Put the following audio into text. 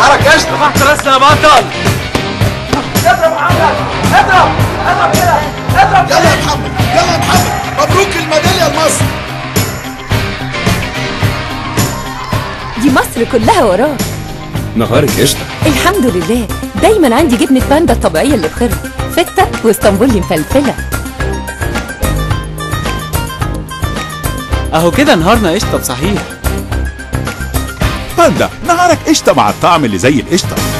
نهارك قشطه رفعت راسنا يا بطل اضرب محمد اضرب اضرب كده اضرب يلا يا محمد يلا يا محمد مبروك الميداليه لمصر دي مصر كلها وراك نهارك قشطه الحمد لله دايما عندي جبنة باندا الطبيعية اللي بخيرها فتة واسطنبولي مفلفلة اهو كده نهارنا قشطه بصحيح باندا نهارك قشطة مع الطعم اللي زي القشطة